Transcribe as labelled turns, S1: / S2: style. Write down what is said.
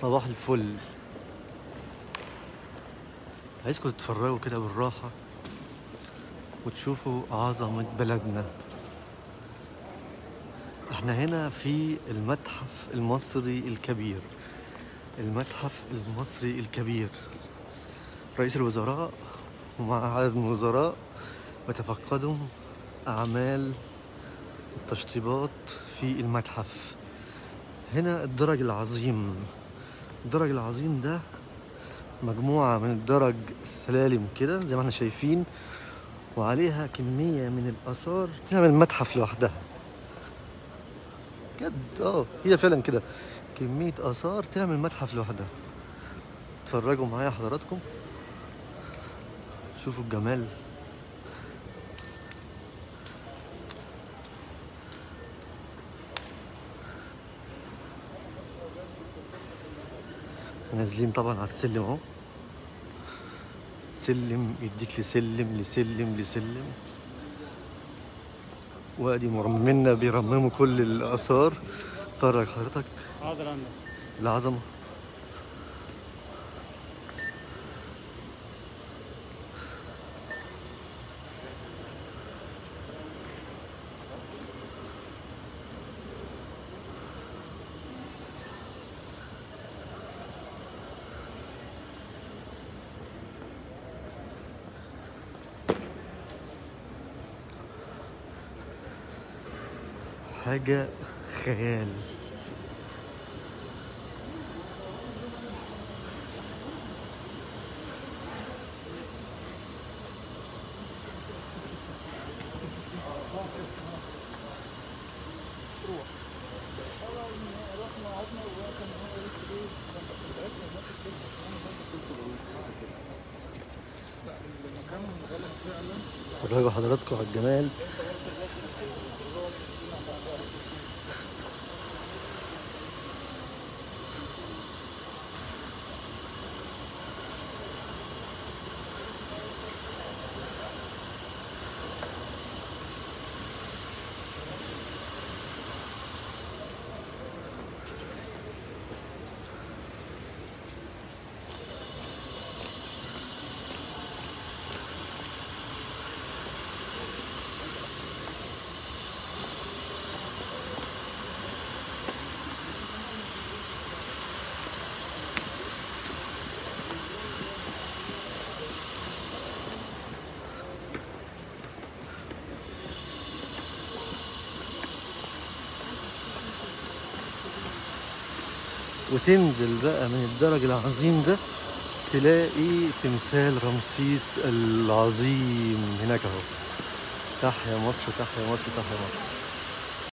S1: صباح الفل عايزكم تتفرجوا كده بالراحة وتشوفوا عظمة بلدنا احنا هنا في المتحف المصري الكبير المتحف المصري الكبير رئيس الوزراء ومع عدد من الوزراء بيتفقدوا أعمال التشطيبات في المتحف هنا الدرج العظيم الدرج العظيم ده مجموعة من الدرج السلالم كده زي ما احنا شايفين وعليها كمية من الآثار تعمل متحف لوحدها بجد اه هي فعلا كده كمية آثار تعمل متحف لوحدها اتفرجوا معايا حضراتكم شوفوا الجمال نازلين طبعا على السلم اهو سلم يديك لسلم لسلم لسلم وادي مرممنا بيرمموا كل الاثار اتفرج حضرتك
S2: حاضر عندك
S1: العظمه حاجة خيال اتفرجوا حضراتكم على الجمال وتنزل بقى من الدرج العظيم ده تلاقي تمثال رمسيس العظيم هناك اهو تحيا مصر تحيا مصر تحيا مصر